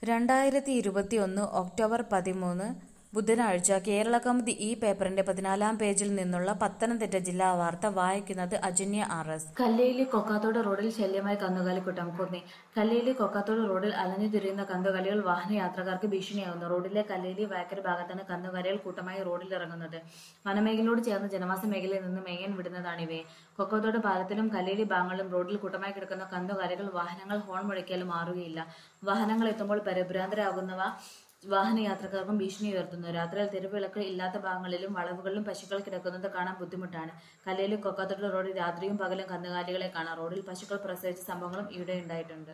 രണ്ടായിരത്തി ഇരുപത്തിയൊന്ന് ഒക്ടോബർ പതിമൂന്ന് ബുധനാഴ്ച കേരളകൗമുദി ഈ പേപ്പറിന്റെ പതിനാലാം പേജിൽ നിന്നുള്ള പത്തനംതിട്ട ജില്ലാ വാർത്ത വായിക്കുന്നത് അജന്യ ആർ എസ് കല്ലേലി കൊക്കാത്തോട് റോഡിൽ ശല്യമായി കന്നുകാലിക്കൂട്ടം കുന്നി കല്ലേലി കൊക്കാത്തോട് റോഡിൽ അലഞ്ഞു തിരിയുന്ന കന്നുകാലികൾ വാഹനയാത്രക്കാർക്ക് ഭീഷണിയാകുന്നു റോഡിലെ കല്ലേലി വയക്കര ഭാഗത്താണ് കന്നുകാലികൾ കൂട്ടമായി റോഡിൽ ഇറങ്ങുന്നത് വനമേഖലയോട് ചേർന്ന് ജനവാസ മേഖലയിൽ നിന്ന് മേയാൻ വിടുന്നതാണിവയെ കൊക്കത്തോട് പാലത്തിലും കല്ലേലി ഭാഗങ്ങളിലും റോഡിൽ കൂട്ടമായി കിടക്കുന്ന കന്നുകാലികൾ വാഹനങ്ങൾ ഹോൺ മുഴക്കിയാലും മാറുകയില്ല വാഹനങ്ങൾ എത്തുമ്പോൾ പരിഭ്രാന്തരാകുന്നവ വാഹനയാത്രക്കാർക്കും ഭീഷണി ഉയർത്തുന്നു രാത്രിയിൽ തെരുവിളക്ക് ഇല്ലാത്ത ഭാഗങ്ങളിലും വളവുകളിലും പശുക്കൾ കിടക്കുന്നത് കാണാൻ ബുദ്ധിമുട്ടാണ് കല്ലേലി കൊക്കാത്തോട് റോഡിൽ രാത്രിയും പകലും കന്നുകാലികളെ കാണാം റോഡിൽ പശുക്കൾ പ്രസവിച്ച സംഭവങ്ങളും ഇവിടെ ഉണ്ടായിട്ടുണ്ട്